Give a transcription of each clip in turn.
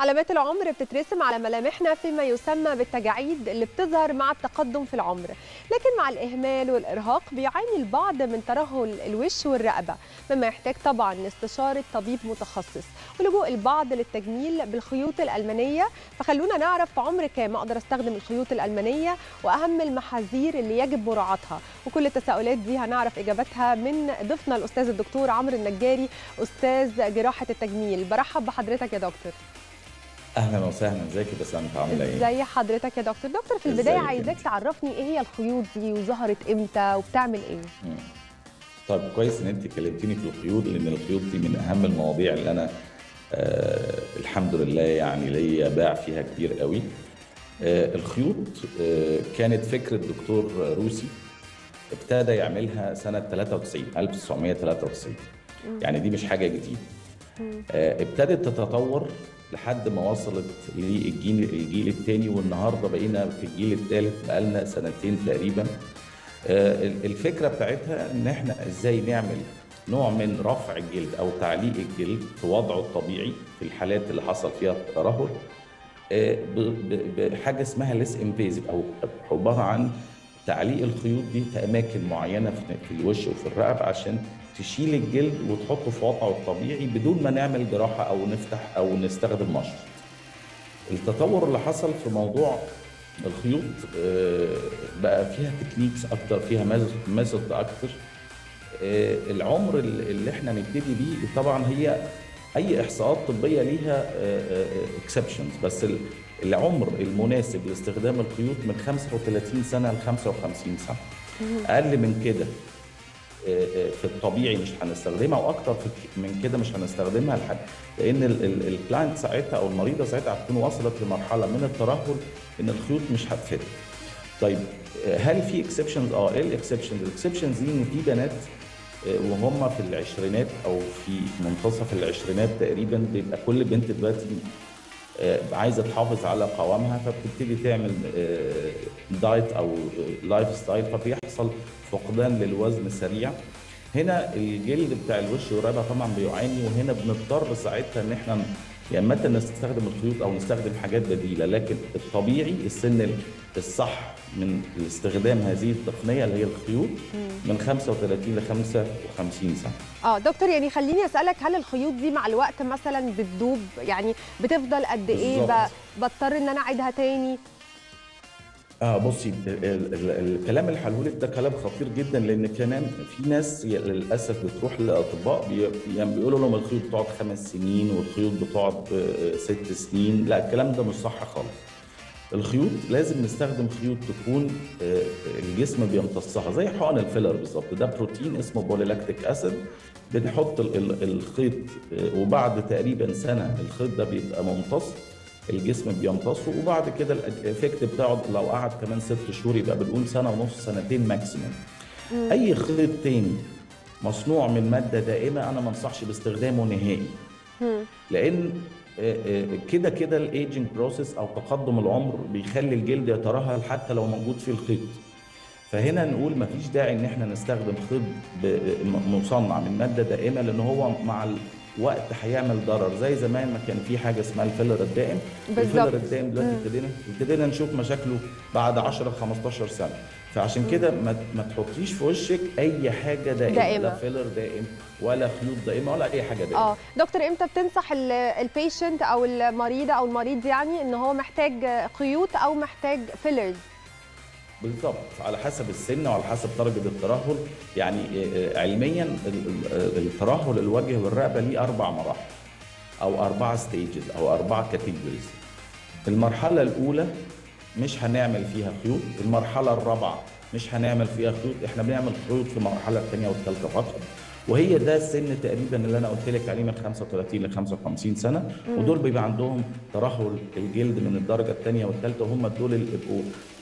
علامات العمر بتترسم على ملامحنا فيما يسمى بالتجاعيد اللي بتظهر مع التقدم في العمر لكن مع الإهمال والإرهاق بيعاني البعض من ترهل الوش والرقبة مما يحتاج طبعا لاستشارة طبيب متخصص ولجوء البعض للتجميل بالخيوط الألمانية فخلونا نعرف في عمر كام أقدر أستخدم الخيوط الألمانية وأهم المحاذير اللي يجب مراعاتها وكل التساؤلات دي هنعرف إجابتها من ضيفنا الأستاذ الدكتور عمرو النجاري أستاذ جراحة التجميل برحب بحضرتك يا دكتور اهلا وسهلا ازيك يا بسنت عامله ايه؟ ازي حضرتك يا دكتور دكتور في البدايه ازيك عايزاك انت؟ تعرفني ايه هي الخيوط دي وظهرت امتى وبتعمل ايه مم. طيب كويس ان انت كلمتني في الخيوط لان الخيوط دي من اهم المواضيع اللي انا آه الحمد لله يعني ليا باع فيها كبير قوي آه الخيوط آه كانت فكره دكتور روسي ابتدى يعملها سنه 93 1993 يعني دي مش حاجه جديده آه، ابتدت تتطور لحد ما وصلت للجيل الجيل الثاني والنهارده بقينا في الجيل الثالث بقالنا سنتين تقريبا آه، الفكره بتاعتها ان احنا ازاي نعمل نوع من رفع الجلد او تعليق الجلد في وضعه الطبيعي في الحالات اللي حصل فيها ترهل آه، ب- ب- بحاجه اسمها ليس انفيزيف او عباره عن تعليق الخيوط دي في اماكن معينه في- في الوش وفي الرقبه عشان تشيل الجلد وتحطه في وضعه الطبيعي بدون ما نعمل جراحه او نفتح او نستخدم مشط. التطور اللي حصل في موضوع الخيوط آه، بقى فيها تكنيكس اكتر فيها ميثود اكتر آه، العمر اللي اللي احنا نبتدي بيه طبعا هي اي احصاءات طبيه ليها اكسبشنز بس ال- العمر المناسب لاستخدام الخيوط من 35 سنه ل 55 سنه اقل من كده آه، آه، في الطبيعي مش هنستخدمها واكتر في- من كده مش هنستخدمها لحد لان الكلاينت ساعتها او المريضه ساعتها هتكون وصلت لمرحله من الترهل ان الخيوط مش هتفيد. طيب آه، هل في اكسبشنز؟ اه ايه الاكسبشنز؟ الاكسبشنز دي ان في بنات آه، وهم في العشرينات او في منتصف العشرينات تقريبا بيبقى كل بنت دلوقتي آه، عايزه تحافظ على قوامها فبتبتدي تعمل آه، دايت او آه، لايف ستايل فبيحصل فقدان للوزن سريع هنا الجلد بتاع الوش والرقبه طبعا بيعاني وهنا بنضطر ساعتها ان احنا يا اما إنت نستخدم الخيوط او نستخدم حاجات بديله لكن الطبيعي السن الصح من استخدام هذه التقنيه اللي هي الخيوط من 35 ل 55 سنه اه دكتور يعني خليني اسالك هل الخيوط دي مع الوقت مثلا بتدوب يعني بتفضل قد ايه بالظبط. ب- بضطر ان انا اعيدها تاني اه بصي ال- ال- ال- الكلام اللي هقوله لك ده كلام خطير جدا لان كمان في ناس ي- للاسف بتروح لاطباء بي يعني بيقولوا لهم الخيوط بتقعد خمس سنين والخيوط بتقعد آه، ست سنين لا الكلام ده مش صح خالص الخيوط لازم نستخدم خيوط تكون آه، الجسم بيمتصها زي حقن الفيلر بالظبط ده بروتين اسمه بوليلاكتيك اسيد بنحط ال- ال- الخيط آه، وبعد تقريبا سنه الخيط ده بيبقى ممتص الجسم بيمتصه وبعد كده الايفكت بتاعه لو قعد كمان ست شهور يبقى بنقول سنه ونص سنتين ماكسيموم اي خيط تاني مصنوع من ماده دائمه انا ما انصحش باستخدامه نهائي لان آه، آه، كده كده الايجنج بروسيس او تقدم العمر بيخلي الجلد يترهل حتى لو موجود فيه الخيط فهنا نقول مفيش داعي ان احنا نستخدم خيط ب- م- مصنع من ماده دائمه لان هو مع الوقت هيعمل ضرر زي زمان ما كان في حاجه اسمها الفيلر الدائم بالظبط. الفيلر الدائم دلوقتي ابتدينا ابتدينا نشوف مشاكله بعد 10 15 سنه فعشان كده ما ما تحطيش في وشك اي حاجه دائمه دائمة. لا فيلر دائم ولا خيوط دائمه ولا اي حاجه دائمه اه دكتور امتى بتنصح البيشنت او المريضه او المريض يعني ان هو محتاج خيوط او محتاج فيلرز بالظبط على حسب السن وعلى حسب درجه الترهل يعني آه، علميا ال- ال- الترهل الوجه والرقبه ليه اربع مراحل او اربعه ستيجز او اربعه كاتيجوريز المرحله الاولى مش هنعمل فيها خيوط المرحله الرابعه مش هنعمل فيها خيوط احنا بنعمل خيوط في المرحله الثانيه والثالثه فقط وهي ده السن تقريبا اللي انا قلت لك عليه من 35 ل 55 سنه ودول بيبقى عندهم ترهل الجلد من الدرجه الثانيه والثالثه وهم دول اللي بيبقوا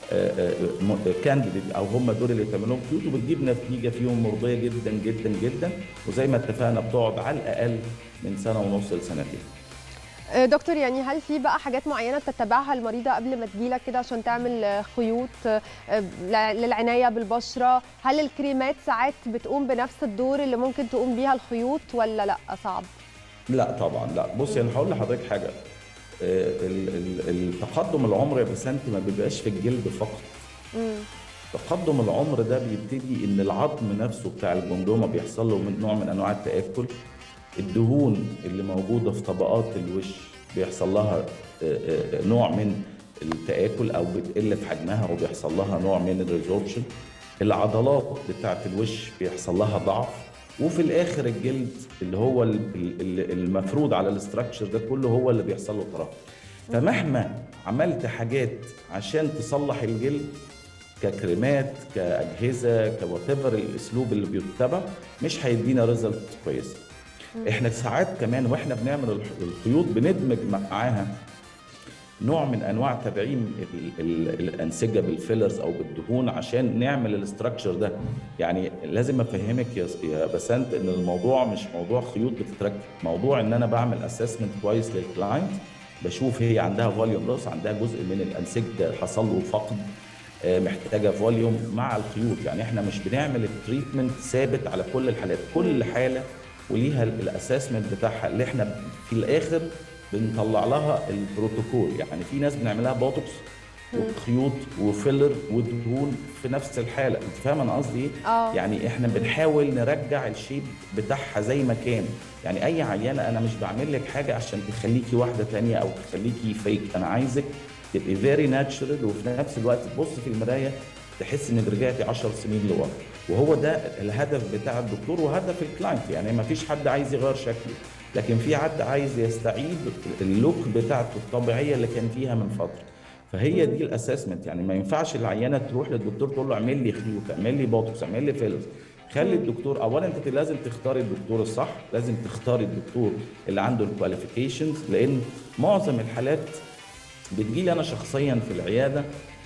كانديديت او هم دول اللي تعمل لهم خيوط وبتجيب نتيجه فيهم مرضيه جدا جدا جدا وزي ما اتفقنا بتقعد على الاقل من سنه ونص لسنتين آه، دكتور يعني هل في بقى حاجات معينه بتتبعها المريضه قبل ما تجيلك كده عشان تعمل آه، خيوط آه، ل- للعنايه بالبشره هل الكريمات ساعات بتقوم بنفس الدور اللي ممكن تقوم بيها الخيوط ولا لا صعب لا طبعا لا بصي انا هقول لحضرتك حاجه آه، ال- ال- التقدم العمر يا بسنت ما بيبقاش في الجلد فقط مم. تقدم العمر ده بيبتدي ان العظم نفسه بتاع الجمجمه بيحصل له من نوع من انواع التاكل الدهون اللي موجوده في طبقات الوش بيحصل لها آه، آه، نوع من التاكل او بتقل في حجمها وبيحصل لها نوع من الريزوربشن العضلات بتاعت الوش بيحصل لها ضعف وفي الاخر الجلد اللي هو ال- ال- المفروض على الاستراكشر ده كله هو اللي بيحصل له ترهل فمهما عملت حاجات عشان تصلح الجلد ككريمات كاجهزه كوات ايفر الاسلوب اللي بيتبع مش هيدينا ريزلت كويسه احنا ساعات كمان واحنا بنعمل الح- الخيوط بندمج معاها نوع من انواع تدعيم ال- ال- الانسجه بالفيلرز او بالدهون عشان نعمل الاستراكشر ده يعني لازم افهمك يا يا بسنت ان الموضوع مش موضوع خيوط بتتركب موضوع ان انا بعمل اسسمنت كويس للكلاينت بشوف هي عندها فوليوم لوس عندها جزء من الانسجه حصل له فقد آه، محتاجه فوليوم مع الخيوط يعني احنا مش بنعمل التريتمنت ثابت على كل الحالات كل حاله وليها الاسسمنت بتاعها اللي احنا في الاخر بنطلع لها البروتوكول يعني في ناس بنعملها بوتوكس وخيوط وفيلر ودهون في نفس الحاله انت فاهم انا قصدي ايه اه يعني احنا بنحاول نرجع الشيب بتاعها زي ما كان يعني اي عيانه انا مش بعمل لك حاجه عشان تخليكي واحده تانية او تخليكي فيك انا عايزك تبقي فيري ناتشرال وفي نفس الوقت تبص في المرايه تحس انك رجعتي 10 سنين لورا وهو ده الهدف بتاع الدكتور وهدف الكلاينت يعني ما فيش حد عايز يغير شكله لكن في حد عايز يستعيد اللوك بتاعته الطبيعيه اللي كان فيها من فتره فهي دي الاسسمنت يعني ما ينفعش العيانه تروح للدكتور تقول له اعمل لي خيوط اعمل لي بوتوكس اعمل لي فيلرز خلي الدكتور اولا انت لازم تختاري الدكتور الصح لازم تختاري الدكتور اللي عنده الكواليفيكيشنز لان معظم الحالات بتجي لي انا شخصيا في العياده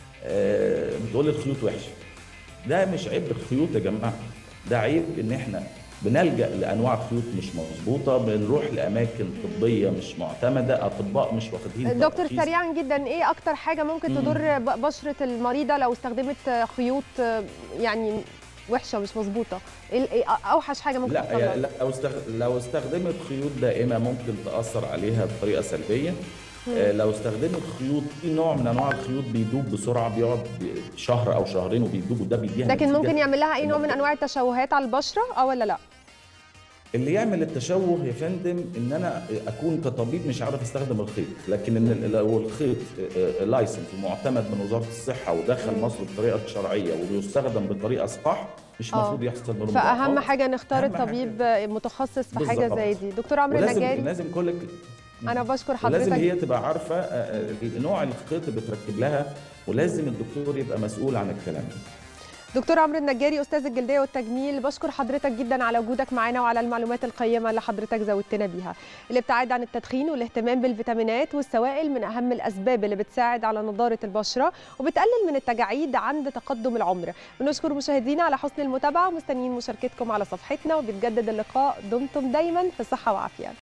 آه، بتقول لي الخيوط وحشه ده مش عيب الخيوط يا جماعه ده عيب ان احنا بنلجا لانواع خيوط مش مظبوطه بنروح لاماكن طبيه مش معتمده اطباء مش واخدين دكتور ترخيص. سريعا جدا ايه اكتر حاجه ممكن مم. تضر ب- بشره المريضه لو استخدمت خيوط يعني وحشه مش مظبوطه ايه إيه اوحش حاجه ممكن لا تحصل يا- لا لو استخ- لو استخدمت خيوط دائمه ممكن تاثر عليها بطريقه سلبيه آه، لو استخدمت خيوط في نوع من انواع الخيوط بيدوب بسرعه بيقعد ب- شهر او شهرين وبيدوب وده بيديها لكن نتيجة. ممكن يعمل لها اي نوع من انواع التشوهات على البشره اه ولا لا اللي يعمل التشوه يا فندم ان انا اكون كطبيب مش عارف استخدم الخيط لكن ان لو الخيط لايسنس ومعتمد من وزاره الصحه ودخل مصر بطريقه شرعيه وبيستخدم بطريقه صح مش آه. المفروض يحصل منه فاهم مضاعفات. حاجه نختار أهم حاجة. الطبيب متخصص في حاجه بالظبط. زي دي دكتور عمرو ولازم النجاري لازم كل انا بشكر ولازم حضرتك هي تبقى عارفه آه، آه، نوع الخيط اللي بتركب لها ولازم الدكتور يبقى مسؤول عن الكلام ده دكتور عمرو النجاري استاذ الجلديه والتجميل بشكر حضرتك جدا على وجودك معانا وعلى المعلومات القيمه اللي حضرتك زودتنا بيها الابتعاد عن التدخين والاهتمام بالفيتامينات والسوائل من اهم الاسباب اللي بتساعد على نضاره البشره وبتقلل من التجاعيد عند تقدم العمر بنشكر مشاهدينا على حسن المتابعه ومستنيين مشاركتكم على صفحتنا وبيتجدد اللقاء دمتم دايما في صحه وعافيه